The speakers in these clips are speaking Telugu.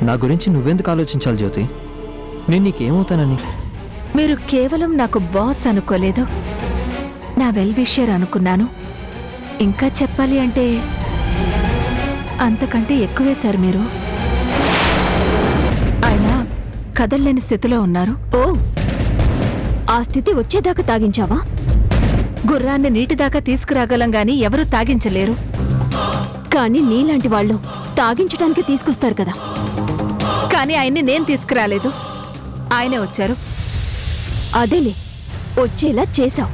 నా గురించి నువ్వెందుకు ఆలోచించాలి జ్యోతి నేను నీకేమవుతానని మీరు కేవలం నాకు బాస్ అనుకోలేదు నా వెల్ విషయర్ అనుకున్నాను ఇంకా చెప్పాలి అంటే అంతకంటే ఎక్కువే సార్ మీరు ఆయన కదల్లేని స్థితిలో ఉన్నారు ఓ ఆ స్థితి వచ్చేదాకా తాగించావా గుర్రాన్ని నీటి దాకా తీసుకురాగలం గాని ఎవరూ తాగించలేరు కానీ నీలాంటి వాళ్ళు తాగించడానికి తీసుకొస్తారు కదా కానీ ఆయన్ని నేను తీసుకురాలేదు ఆయనే వచ్చారు అదేలే వచ్చేలా చేశావు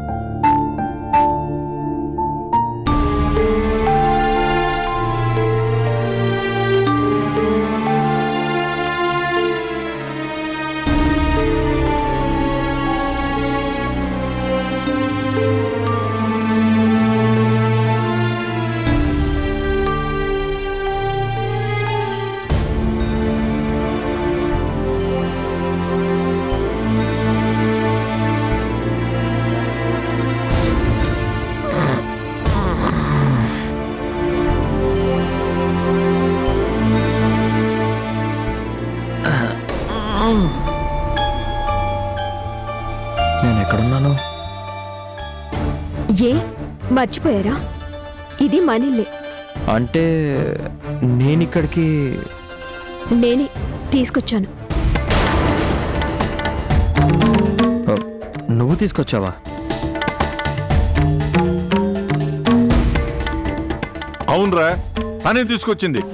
నేను ఎక్కడున్నాను ఏ మర్చిపోయారా ఇది మనీలే అంటే నేను ఇక్కడికి నేనే తీసుకొచ్చాను ఆ, నువ్వు తీసుకొచ్చావా అవునరా తనే తీసుకొచ్చింది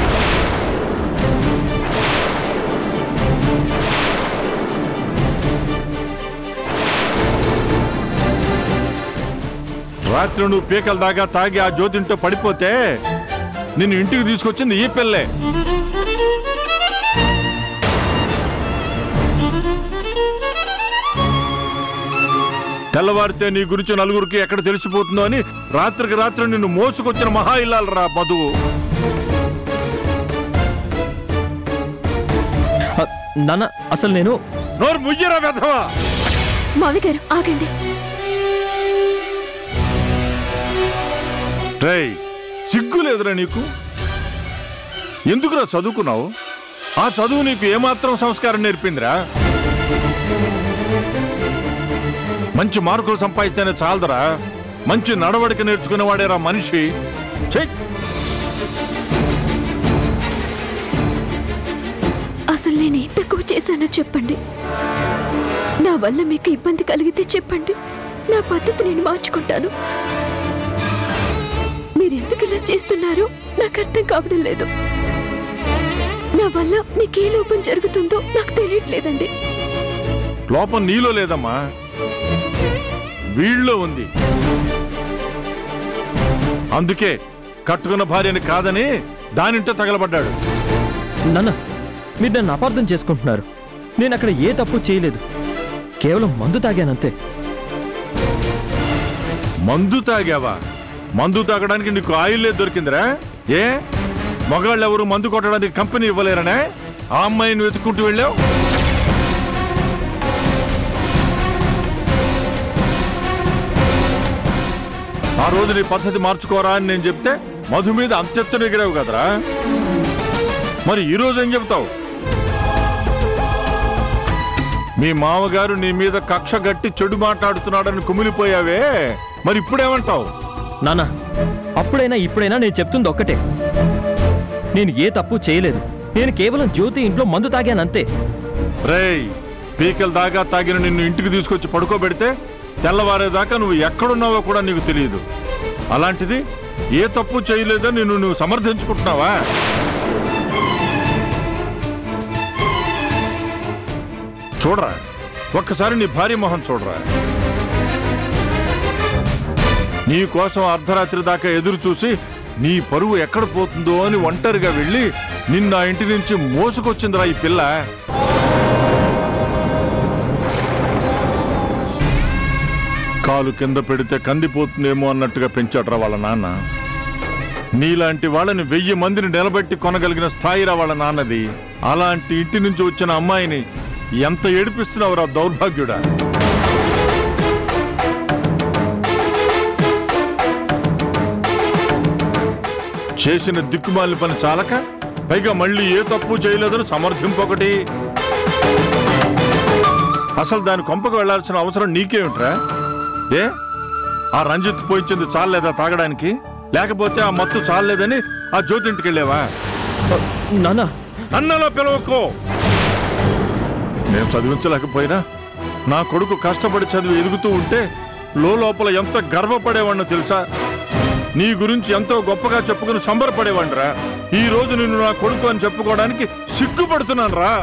రాత్రి నువ్వు పీకల దాకా తాగి ఆ జ్యోతింటో పడిపోతే నిన్ను ఇంటికి తీసుకొచ్చింది ఈ పిల్లే తెల్లవారితే నీ గురించి నలుగురికి ఎక్కడ తెలిసిపోతుందో అని రాత్రికి రాత్రి నిన్ను మోసుకొచ్చిన మహా ఇల్లాలరా మధువు ఆ, నాన్న అసలు నేను నోరు ముయ్యరా వెధవా మావి గారు ఆగండి రేయ్ సిగ్గు లేదురా నీకు ఎందుకురా చదువుకున్నావు ఆ చదువు నీకు ఏమాత్రం సంస్కారం నేర్పిందిరా మంచి మార్కులు సంపాదిస్తేనే చాలదరా మంచి నడవడిక నేర్చుకునేవాడేరా మనిషి ఛీ! అసలు నేను ఏం తక్కువ చేశానో చెప్పండి నా వల్ల మీకు ఇబ్బంది కలిగితే చెప్పండి నా పద్ధతి నేను మార్చుకుంటాను మీరెందుకు ఇలా చేస్తున్నారో నాకు అర్థం కావడం లేదు నా వల్ల మీకు ఏ లోపం జరుగుతుందో నాకు తెలియట్లేదండి లోపం నీలో లేదమ్మా వీళ్ళలో ఉంది అందుకే కట్టుకున్న భార్యని కాదని దానింటో తగలబడ్డాడు నాన్న మీరు నన్ను అపార్థం చేసుకుంటున్నారు నేను అక్కడ ఏ తప్పు చేయలేదు కేవలం మందు తాగానంతే మందు తాగావా మందు తాగడానికి నీకు ఆయిల్లే దొరికిందిరా ఏ మగాళ్ళు ఎవరు మందు కొట్టడానికి కంపెనీ ఇవ్వలేరనే ఆ అమ్మాయిని వెతుక్కుంటూ వెళ్ళావు ఆ రోజు నీ పద్ధతి మార్చుకోరా అని నేను చెప్తే మధు మీద అంతెత్తున ఎగిరావు కదరా మరి ఈ రోజు ఏం చెప్తావు మీ మామగారు నీ మీద కక్ష గట్టి చెడు మాట్లాడుతున్నాడని కుమిలిపోయావే మరి ఇప్పుడేమంటావు నాన్న అప్పుడైనా ఇప్పుడైనా నేను చెప్తుంది ఒక్కటే నేను ఏ తప్పు చేయలేదు నేను కేవలం జ్యోతి ఇంట్లో మందు తాగానంతే రేయ్ పీకల దాకా తాగిన నిన్ను ఇంటికి తీసుకొచ్చి పడుకోబెడితే తెల్లవారేదాకా నువ్వు ఎక్కడున్నావో కూడా నీకు తెలియదు అలాంటిది ఏ తప్పు చేయలేదని నిన్ను నువ్వు సమర్థించుకుంటున్నావా చూడరా ఒక్కసారి నీ భార్య మొహం చూడరా నీ కోసం అర్ధరాత్రి దాకా ఎదురు చూసి నీ పరువు ఎక్కడ పోతుందో అని ఒంటరిగా వెళ్ళి నిన్న ఆ ఇంటి నుంచి మోసుకొచ్చిందిరా ఈ పిల్ల కాలు కింద పెడితే కందిపోతుందేమో అన్నట్టుగా పెంచాడ్రా వాళ్ళ నాన్న నీలాంటి వాళ్ళని వెయ్యి మందిని నిలబెట్టి కొనగలిగిన స్థాయిరా వాళ్ళ నాన్నది అలాంటి ఇంటి నుంచి వచ్చిన అమ్మాయిని ఎంత ఏడిపిస్తున్నావురా దౌర్భాగ్యుడా చేసిన దిక్కుమాలిన పని చాలక పైగా మళ్ళీ ఏ తప్పు చేయలేదని సమర్థింపొకటి అసలు దాని కొంపకు వెళ్లాల్సిన అవసరం నీకేమిట్రా ఏ ఆ రంజిత్ పోయించింది చాలేదా తాగడానికి లేకపోతే ఆ మత్తు చాలేదని ఆ జ్యోతింటికి వెళ్ళావా నాన్న అన్నలో పిలవకో నేను చదివించలేకపోయినా నా కొడుకు కష్టపడి చదివి ఎదుగుతూ ఉంటే లోపల ఎంత గర్వపడేవాడినో తెలుసా నీ గురించి ఎంతో గొప్పగా చెప్పుకుని సంబరపడేవాడిరా ఈ రోజు నిన్ను నా కొడుకు అని చెప్పుకోవడానికి సిగ్గుపడుతున్నాను రా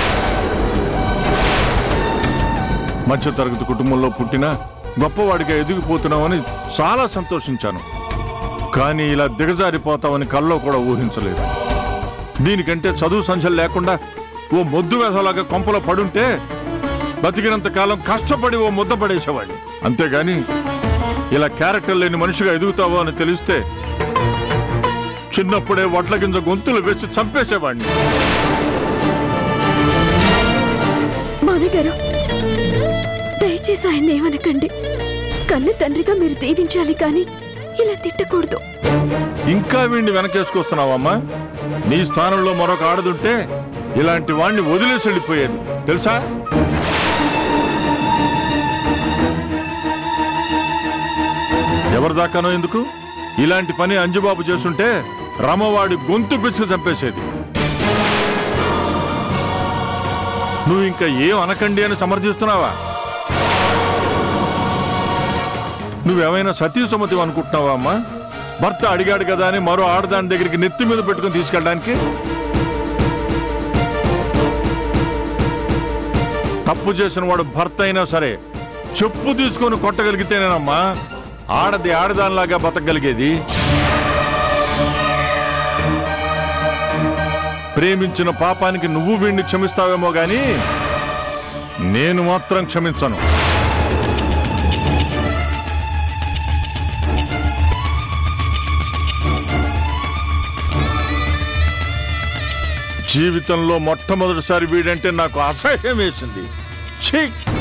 మధ్య తరగతి కుటుంబంలో పుట్టిన గొప్పవాడిగా ఎదిగిపోతున్నావని చాలా సంతోషించాను కానీ ఇలా దిగజారిపోతావని కల్లో కూడా ఊహించలేదు దీనికంటే చదువు సంచలు లేకుండా ఓ మొద్దు వేధలాగా కొంపలో పడుంటే బతికినంత కాలం కష్టపడి ఓ ముద్ద పడేసేవాడిని అంతేగాని ఇలా క్యారెక్టర్ లేని మనిషిగా ఎదుగుతావో అని తెలిస్తే చిన్నప్పుడే వడ్ల గింజ గొంతులు వేసి చంపేసేవాడిని మామయ్య గారు దయచేసి ఆయన ఏమనకండి కన్న తండ్రిగా మీరు దీవించాలి కానీ ఇలా తిట్టకూడదు ఇంకా వీడిని వెనకేసుకొస్తున్నావమ్మా నీ స్థానంలో మరొక ఆడదుంటే ఇలాంటి వాణ్ణి వదిలేసి వెళ్ళిపోయేది తెలుసా ఎవరి దాకానో ఎందుకు ఇలాంటి పని అంజుబాబు చేస్తుంటే రమవాడి గొంతు పిచ్చుకు చంపేసేది నువ్వు ఇంకా ఏం అనకండి అని సమర్థిస్తున్నావా నువ్వేమైనా సతీ సుమతి అనుకుంటున్నావా అమ్మా భర్త అడిగాడు కదా అని మరో ఆడదాని దగ్గరికి నెత్తి మీద పెట్టుకుని తీసుకెళ్ళడానికి తప్పు చేసిన వాడు భర్త అయినా సరే చెప్పు తీసుకొని కొట్టగలిగితేనేనమ్మా ఆడది ఆడదానిలాగా బతకగలిగేది ప్రేమించిన పాపానికి నువ్వు వీడిని క్షమిస్తావేమో గాని నేను మాత్రం క్షమించను జీవితంలో మొట్టమొదటిసారి వీడంటే నాకు అసహ్యం వేసింది ఛీ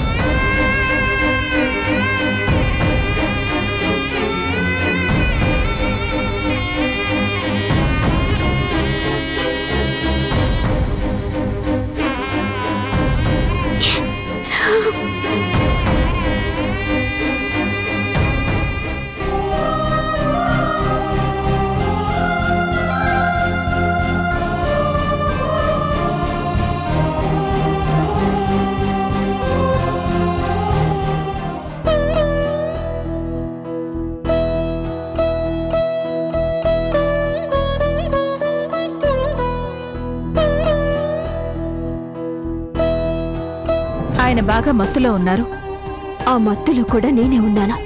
ఆయన బాగా మత్తులో ఉన్నారు ఆ మత్తులో కూడా నేనే ఉన్నాను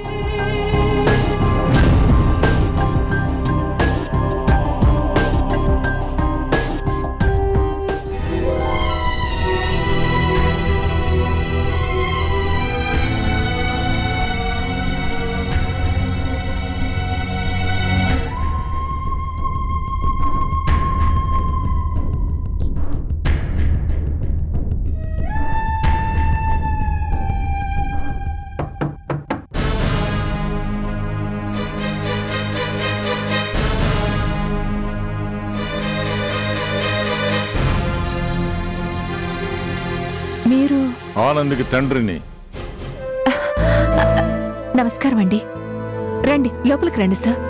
మీరు ఆనంద్కి తండ్రిని నమస్కారం అండి రండి లోపలికి రండి సార్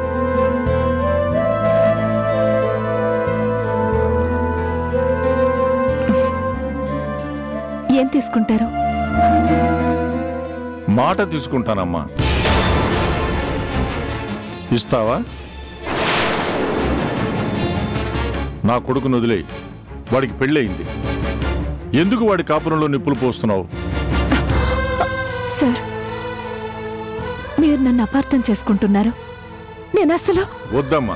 ఏం తీసుకుంటారు మాట తీసుకుంటానమ్మా ఇస్తావా నా కొడుకును వదిలేయి వాడికి పెళ్ళయింది ఎందుకు వాడి కాపురంలో నిప్పులు పోస్తున్నావు సార్ మీరు నన్ను అపార్థం చేసుకుంటున్నారు నేను అసలు వద్దమ్మా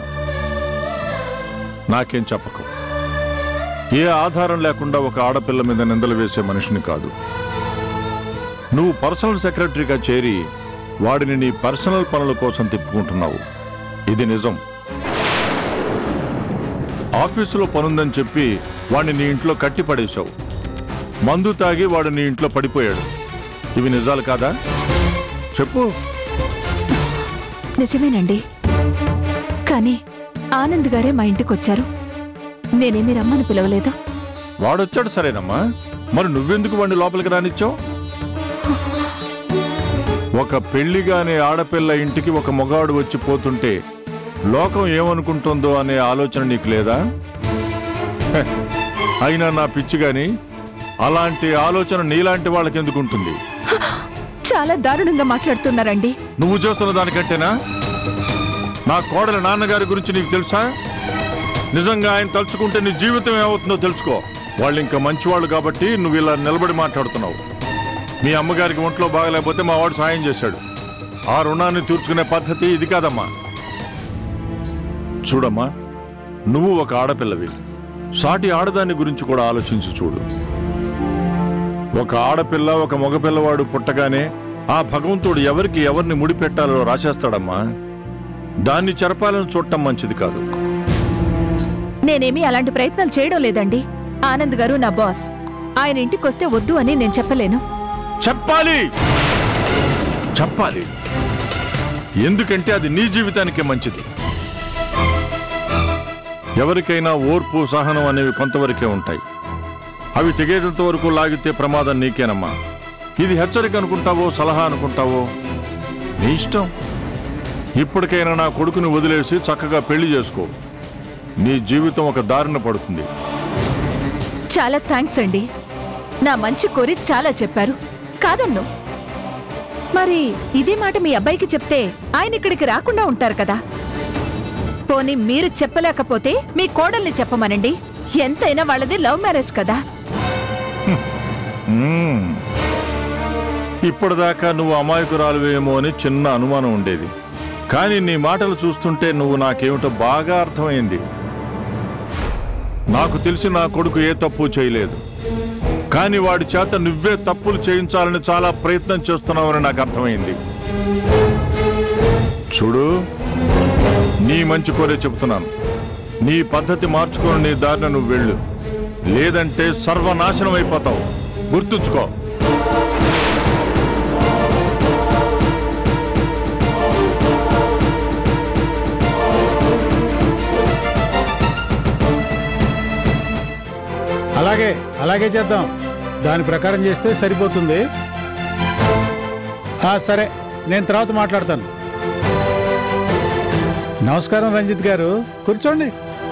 నాకేం చెప్పకు ఏ ఆధారం లేకుండా ఒక ఆడపిల్ల మీద నిందలు వేసే మనిషిని కాదు నువ్వు పర్సనల్ సెక్రటరీగా చేరి వాడిని నీ పర్సనల్ పనుల కోసం తిప్పుకుంటున్నావు ఇది నిజం ఆఫీసులో పనుందని చెప్పి వాడిని నీ ఇంట్లో కట్టి పడేశావు మందు తాగి వాడు నీ ఇంట్లో పడిపోయాడు ఇవి నిజాలు కాదా చెప్పు నిజమేనండి కానీ ఆనంద్ గారే మా ఇంటికి వచ్చారు నేనేమి రమ్మని పిలవలేదు వాడొచ్చాడు సరేనమ్మా మరి నువ్వెందుకు వాడిని లోపలికి రానిచ్చావు ఒక పెళ్లిగానే ఆడపిల్ల ఇంటికి ఒక మగాడు వచ్చి పోతుంటే లోకం ఏమనుకుంటుందో అనే ఆలోచన నీకు లేదా హె, అయినా నా పిచ్చి గాని అలాంటి ఆలోచన నీలాంటి వాళ్ళకి ఎందుకు ఉంటుంది చాలా దారుణంగా మాట్లాడుతున్నారండి నువ్వు చేస్తున్న దానికంటేనా నా కోడల నాన్నగారి గురించి నీకు తెలుసా నిజంగా ఆయన తలుచుకుంటే నీ జీవితం ఏమవుతుందో తెలుసుకో వాళ్ళు ఇంకా మంచివాళ్ళు కాబట్టి నువ్వు ఇలా నిలబడి మాట్లాడుతున్నావు మీ అమ్మగారికి ఒంట్లో బాగలేకపోతే మా వాడు సాయం చేశాడు ఆ రుణాన్ని తీర్చుకునే పద్ధతి ఇది కాదమ్మా చూడమ్మా నువ్వు ఒక ఆడపిల్లవి సాటి ఆడదాని గురించి కూడా ఆలోచించి చూడు ఒక ఆడపిల్ల ఒక మగపిల్లవాడు పుట్టగానే ఆ భగవంతుడు ఎవరికి ఎవరిని ముడిపెట్టాలో రాసేస్తాడమ్మా దాన్ని చెరపాలని చూడటం మంచిది కాదు నేనేమి అలాంటి ప్రయత్నాలు చేయడం లేదండి ఆనంద్ గారు నా బాస్ ఆయన ఇంటికొస్తే వద్దు అని నేను చెప్పలేను చెప్పాలి చెప్పాలి ఎందుకంటే అది నీ జీవితానికే మంచిది ఎవరికైనా ఓర్పు సహనం అనేవి కొంతవరకే ఉంటాయి అవి తెగేంత వరకు లాగితే ప్రమాదం నీకేనమ్మా ఇది హెచ్చరిక అనుకుంటావో సలహా అనుకుంటావో నీ ఇష్టం ఇప్పటికైనా నా కొడుకుని వదిలేసి చక్కగా పెళ్లి చేసుకో నీ జీవితం ఒక దారిన పడుతుంది చాలా థ్యాంక్స్ అండి నా మంచి కోరి చాలా చెప్పారు కాదన్ను మరి ఇదే మాట మీ అబ్బాయికి చెప్తే ఆయన ఇక్కడికి రాకుండా ఉంటారు కదా పోనీ మీరు చెప్పలేకపోతే మీ కోడల్ని చెప్పమనండి ఎంతైనా వాళ్ళది లవ్ మ్యారేజ్ కదా మ్మ్. ఇప్పటిదాకా నువ్వు అమాయకురాలువేమో అని చిన్న అనుమానం ఉండేది కానీ నీ మాటలు చూస్తుంటే నువ్వు నాకేమిటో బాగా అర్థమైంది నాకు తెలిసి నా కొడుకు ఏ తప్పు చేయలేదు కానీ వాడి చేత నువ్వే తప్పులు చేయించాలని చాలా ప్రయత్నం చేస్తున్నావని నాకు అర్థమైంది చూడు నీ మంచి కోరే చెబుతున్నాను నీ పద్ధతి మార్చుకొని నీ దారిన నువ్వు వెళ్ళు లేదంటే సర్వనాశనం అయిపోతావు గుర్తుంచుకో అలాగే అలాగే చేద్దాం దాని ప్రకారం చేస్తే సరిపోతుంది ఆ, సరే నేను తర్వాత మాట్లాడతాను నమస్కారం రంజిత్ గారు కూర్చోండి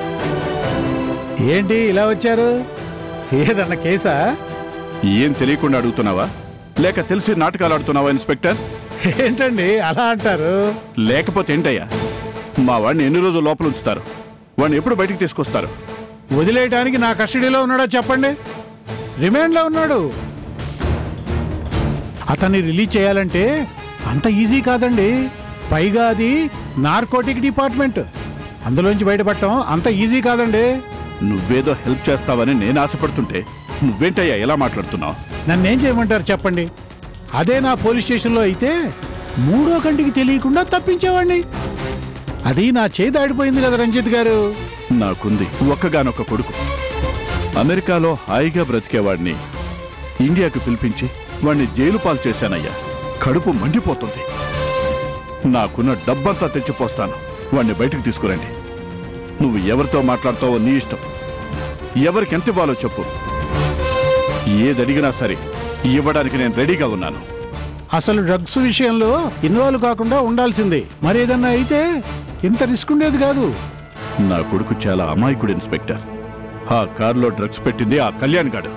ఏంటి ఇలా వచ్చారు ఏదన్న కేసా ఏం తెలియకుండా అడుగుతున్నావా లేక తెలిసి నాటకాలు ఆడుతున్నావా ఇన్స్పెక్టర్ ఏంటండి అలా అంటారు లేకపోతే ఏంటయ్యా మా వాడిని ఎన్ని రోజులు లోపల ఉంచుతారు వాడిని ఎప్పుడు బయటికి తీసుకొస్తారు వదిలేయడానికి నా కస్టడీలో ఉన్నాడో చెప్పండి రిమాండ్లో ఉన్నాడు అతన్ని రిలీజ్ చేయాలంటే అంత ఈజీ కాదండి పైగా అది నార్కోటిక్ డిపార్ట్మెంట్ అందులోంచి బయటపడటం అంత ఈజీ కాదండి నువ్వేదో హెల్ప్ చేస్తావని నేను ఆశపడుతుంటే నువ్వేంటయ్యా ఎలా మాట్లాడుతున్నావు నన్నేం చేయమంటారు చెప్పండి అదే నా పోలీస్ స్టేషన్లో అయితే మూడో కంటికి తెలియకుండా తప్పించేవాడిని అది నా చేయి దాడిపోయింది కదా రంజిత్ గారు నాకుంది ఒక్కగానొక్క కొడుకు అమెరికాలో హాయిగా బ్రతికేవాడిని ఇండియాకు పిలిపించి వాడిని జైలు పాలు చేశానయ్యా కడుపు మండిపోతుంది నాకున్న డబ్బంతా తెచ్చిపోస్తాను వాడిని బయటికి తీసుకురండి నువ్వు ఎవరితో మాట్లాడతావో నీ ఇష్టం ఎవరికి ఎంత ఇవ్వాలో చెప్పు ఏదడిగినా సరే ఇవ్వడానికి నేను రెడీగా ఉన్నాను అసలు డ్రగ్స్ విషయంలో ఇన్వాల్వ్ కాకుండా ఉండాల్సింది మరి ఏదన్నా అయితే ఇంత రిస్క్ ఉండేది కాదు నా కొడుకు చాలా అమాయకుడు ఇన్స్పెక్టర్ ఆ కారులో డ్రగ్స్ పెట్టింది ఆ కళ్యాణ్ గాడు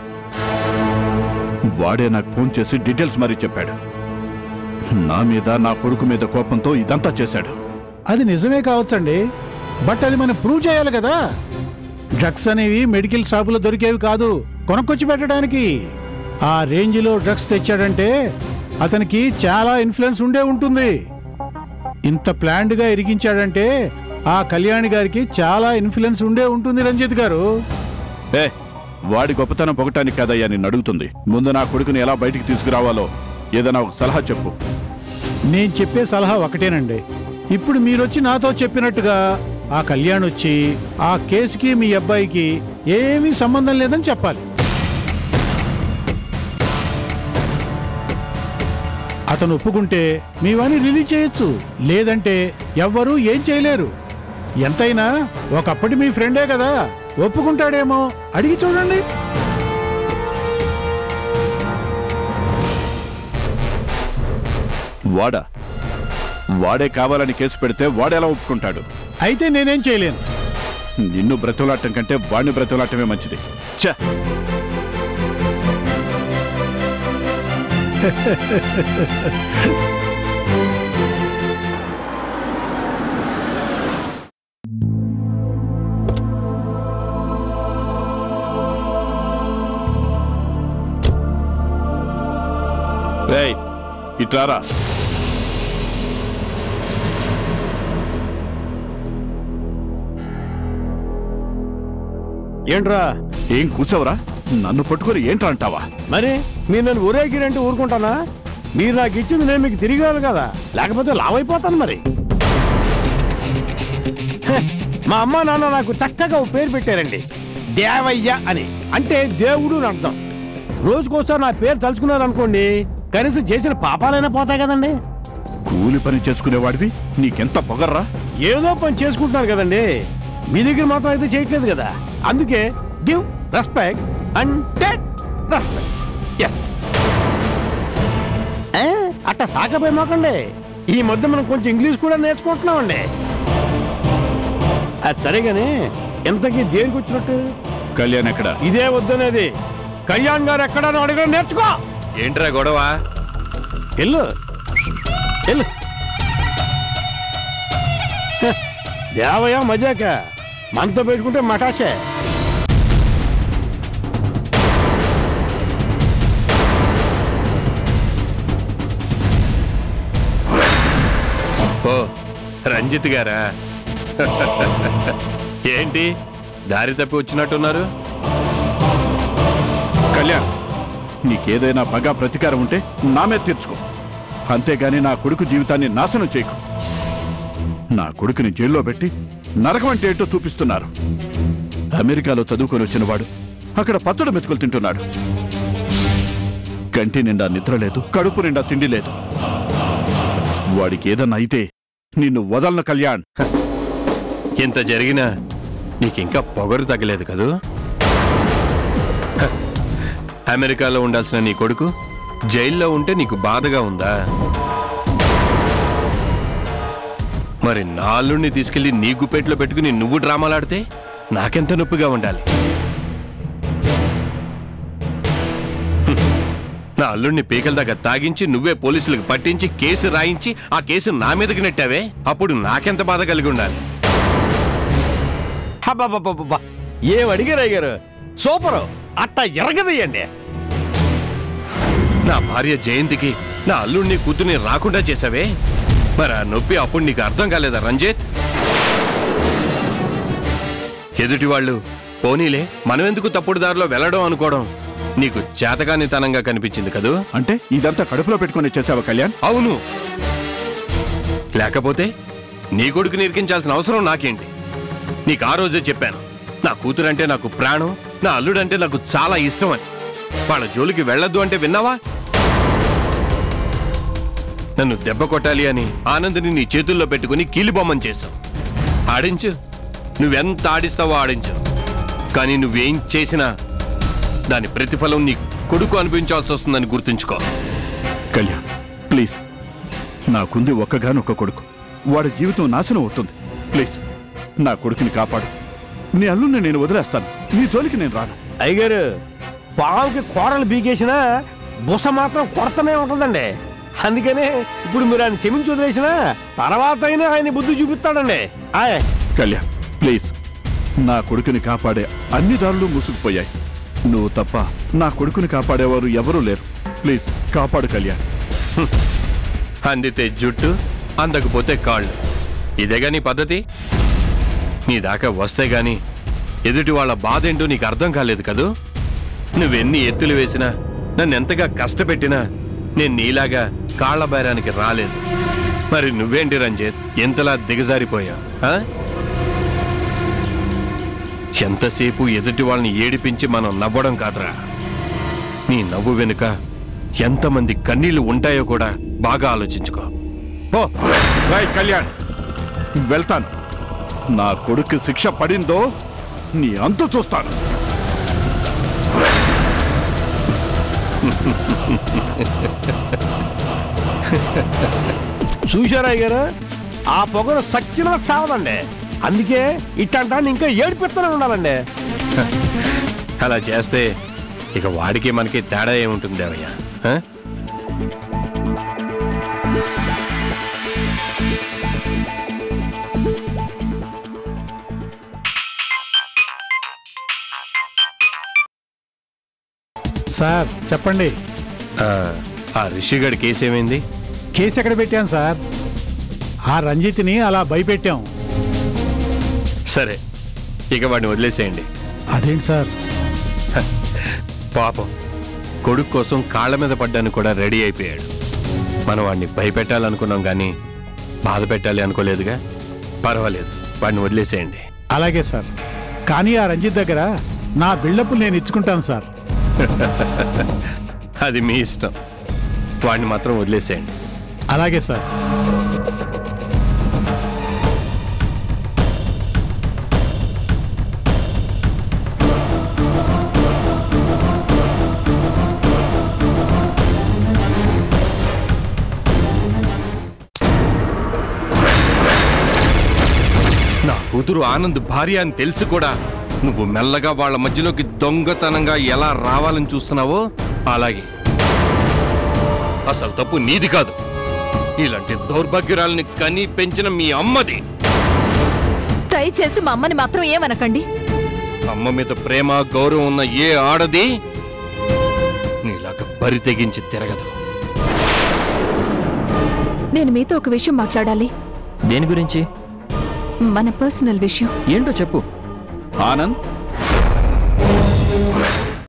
వాడే నాకు ఫోన్ చేసి డీటెయిల్స్ మరీ చెప్పాడు నా మీద నా కొడుకు మీద కోపంతో ఇదంతా చేశాడు అది నిజమే కావచ్చండి బట్ అది మనం ప్రూవ్ చేయాలి కదా డ్రగ్స్ అనేవి మెడికల్ షాపులో దొరికేవి కాదు కొనుక్కొచ్చి పెట్టడానికి ఆ రేంజ్లో డ్రగ్స్ తెచ్చాడంటే అతనికి చాలా ఇన్ఫ్లుయెన్స్ ఉండే ఉంటుంది ఇంత ప్లాండ్గా ఇరిగించాడంటే ఆ కళ్యాణి గారికి చాలా ఇన్ఫ్లుయెన్స్ ఉండే ఉంటుంది రంజిత్ గారు ఏ వాడి గొప్పతనం పొగటానికి కాదయ్యా నిన్ను అడుగుతుంది ముందు నా కొడుకుని ఎలా బయటికి తీసుకురావాలో ఏదైనా ఒక సలహా చెప్పు నేను చెప్పే సలహా ఒకటేనండి ఇప్పుడు మీరొచ్చి నాతో చెప్పినట్టుగా ఆ కళ్యాణ్ వచ్చి ఆ కేసుకి మీ అబ్బాయికి ఏమీ సంబంధం లేదని చెప్పాలి అతను ఒప్పుకుంటే మీ వాణ్ణి రిలీజ్ చేయొచ్చు లేదంటే ఎవ్వరూ ఏం చేయలేరు ఎంతైనా ఒకప్పటి మీ ఫ్రెండే కదా ఒప్పుకుంటాడేమో అడిగి చూడండి వాడా వాడే కావాలని కేసు పెడితే వాడెలా ఒప్పుకుంటాడు అయితే నేనేం చేయలేను నిన్ను బ్రతులాటం కంటే వాడిని బ్రతులాటమే మంచిది ఛ రేయ్ ఇట్లారా ఏంట్రా ఏం కూర్చోవరా నన్ను పట్టుకొని ఏంట్రా అంటావా మరి మీరు నన్ను ఊరేగిరంటే ఊరుకుంటానా మీరు నాకు ఇచ్చింది నేను మీకు తిరిగి ఇవ్వాలి కదా లేకపోతే లావైపోతాను మరి హె, మా అమ్మ నాన్న నాకు చక్కగా ఓ పేరు పెట్టారండి దేవయ్య అని అంటే దేవుడు అని అర్థం రోజుకోసారి నా పేరు తలుచుకున్నారు అనుకోండి కనీసం చేసిన పాపాలైనా పోతాయి కదండి కూలి పని చేసుకునేవాడివి నీకెంత పొగర్రా ఏదో పని చేసుకుంటున్నారు కదండి మీ దగ్గర మాత్రం అయితే చేయట్లేదు కదా అందుకే give respect and take respect yes అట్ట సాకపోయి మాకండి ఈ మధ్య మనం కొంచెం ఇంగ్లీష్ కూడా నేర్చుకుంటున్నామండి అది సరే కానీ ఎంతకీ దేనికి వచ్చినట్టు కళ్యాణ్ ఎక్కడ ఇదే వద్దనేది కళ్యాణ్ గారు ఎక్కడ అడగడం నేర్చుకో ఏంట్రా గొడవ వెళ్ళు వెళ్ళు హ, దేవయ్య మజాక మనతో పెట్టుకుంటే మటాషే ఓ రంజిత్ గారా ఏంటి దారి తప్పి వచ్చినట్టున్నారు కళ్యాణ్ నీకేదైనా పగ ప్రతీకారం ఉంటే నా మీద తీర్చుకో అంతేగాని నా కొడుకు జీవితాన్ని నాశనం చేయకు నా కొడుకుని జైల్లో పెట్టి నరకం అంటే ఏంటో చూపిస్తున్నారు అమెరికాలో చదువుకొని వచ్చిన వాడు అక్కడ పచ్చడి మెతుకులు తింటున్నాడు కంటి నిండా నిద్ర లేదు కడుపు నిండా తిండి లేదు వాడికి ఏదన్నా అయితే నిన్ను వదలను కళ్యాణ్ ఇంత జరిగినా నీకింకా పొగరు తగ్గలేదు కదూ హ, అమెరికాలో ఉండాల్సిన నీ కొడుకు జైల్లో ఉంటే నీకు బాధగా ఉందా మరి నా అల్లుడిని తీసుకెళ్లి నీ గుప్పెట్లో పెట్టుకుని నువ్వు డ్రామాలాడితే నాకెంత నొప్పిగా ఉండాలి హ్మ్. నా అల్లుడిని పీకల దగ్గర తాగించి నువ్వే పోలీసులకు పట్టించి కేసు రాయించి ఆ కేసు నా మీదకి నెట్టావే అప్పుడు నాకెంత బాధ కలిగి ఉండాలి హబ్బబ్బబ్బబ్బబ్బా. ఏం అడిగారు అయ్యారు సూపరు అట్ట ఎరగదయ్యండి నా భార్య జయంతికి నా అల్లుడిని కూతుర్ని రాకుండా చేసావే మరి ఆ నొప్పి అప్పుడు నీకు అర్థం కాలేదా రంజిత్ ఎదుటి వాళ్ళు పోనీలే మనం ఎందుకు తప్పుడు దారిలో వెళ్ళడం అనుకోవడం నీకు చేతగానితనంగా కనిపించింది కదూ అంటే ఇదంతా కడుపులో పెట్టుకొని చేసావా కళ్యాణ్ అవును లేకపోతే నీ కొడుకు నిరికించాల్సిన అవసరం నాకేంటి నీకు ఆ రోజే చెప్పాను నా కూతురంటే నాకు ప్రాణం నా అల్లుడంటే నాకు చాలా ఇష్టం అని వాళ్ళ జోలికి వెళ్ళొద్దు అంటే విన్నావా నన్ను దెబ్బ కొట్టాలి అని ఆనందిని నీ చేతుల్లో పెట్టుకుని కీలిబొమ్మని చేశావు ఆడించు నువ్వెంత ఆడిస్తావో ఆడించు కానీ నువ్వేం చేసినా దాని ప్రతిఫలం నీ కొడుకు అనిపించాల్సి వస్తుందని గుర్తుంచుకో కళ్యాణ్ ప్లీజ్ నాకుంది ఒక్కగానొక్క కొడుకు వాడి జీవితం నాశనం అవుతుంది ప్లీజ్ నా కొడుకుని కాపాడు నీ అల్లుని నేను వదిలేస్తాను నీ జోలికి నేను రాను అయ్యగారు పావుకి కూరలు బీకేసినా బుస మాత్రం కొడతనే ఉంటుందండి అందుకనే ఇప్పుడు మీరు ఆయన క్షమించి వదిలేసిన తర్వాత అయినా ఆయన బుద్ధి చూపిస్తాడండి ఆయ్ కళ్యాణ్ ప్లీజ్ నా కొడుకుని కాపాడే అన్ని దారులు మూసుకుపోయాయి నువ్వు తప్ప నా కొడుకుని కాపాడేవారు ఎవరూ లేరు ప్లీజ్ కాపాడు కళ్యాణ్ అందితే జుట్టు అందకపోతే కాళ్ళు ఇదేగా నీ పద్ధతి నీ దాకా వస్తే గాని ఎదుటి వాళ్ళ బాధ ఏంటో నీకు అర్థం కాలేదు కదూ నువ్వెన్ని ఎత్తులు వేసినా నన్ను ఎంతగా కష్టపెట్టినా నేను నీలాగా కాళ్ల బేరానికి రాలేదు మరి నువ్వేంటి రంజిత్ ఎంతలా దిగజారిపోయా ఎంతసేపు ఎదుటి వాళ్ళని ఏడిపించి మనం నవ్వడం కాదురా నీ నవ్వు వెనుక ఎంతమంది కన్నీళ్లు ఉంటాయో కూడా బాగా ఆలోచించుకో ఓ రాయ్ కళ్యాణ్ వెళ్తాను నా కొడుకు శిక్ష పడిందో నీ అంత చూస్తాను చూశారా గారు ఆ పొగరు సచ్చిన సావదండి అందుకే ఇట్టంటాన్ని ఇంకా ఏడిపిస్తూనే ఉండాలండి అలా చేస్తే ఇక వాడికి మనకి తేడా ఏముంటుంది దేవయ్య ఆ? సార్ చెప్పండి ఆ, ఆ రిషిగడ్ కేసు ఏమైంది కేసు ఎక్కడ పెట్టాను సార్ ఆ రంజిత్ని అలా భయపెట్టాం సరే ఇక వాడిని వదిలేసేయండి అదేంటి సార్ పాపం కొడుకు కోసం కాళ్ళ మీద పడ్డానికి కూడా రెడీ అయిపోయాడు మనం వాడిని భయపెట్టాలనుకున్నాం కానీ బాధ పెట్టాలి అనుకోలేదుగా పర్వాలేదు వాడిని వదిలేసేయండి అలాగే సార్ కానీ ఆ రంజిత్ దగ్గర నా బిల్డప్లు నేను ఇచ్చుకుంటాను సార్ అది మీ ఇష్టం వాడిని మాత్రం వదిలేసేయండి అలాగే సార్ నా కూతురు ఆనంద్ భార్య అని తెలిసి కూడా నువ్వు మెల్లగా వాళ్ళ మధ్యలోకి దొంగతనంగా ఎలా రావాలని చూస్తున్నావో అలాగే అసలు తప్పు నీది కాదు ఇలాంటి దౌర్భాగ్యురాల్ని కని పెంచిన మీ అమ్మది దయచేసి మా అమ్మని మాత్రం ఏమనకండి అమ్మ మీద ప్రేమ గౌరవం ఉన్న ఏ ఆడది నీలాగా బరి తెగించి తిరగదు నేను మీతో ఒక విషయం మాట్లాడాలి దేని గురించి మన పర్సనల్ విషయం ఏంటో చెప్పు ఆనంద్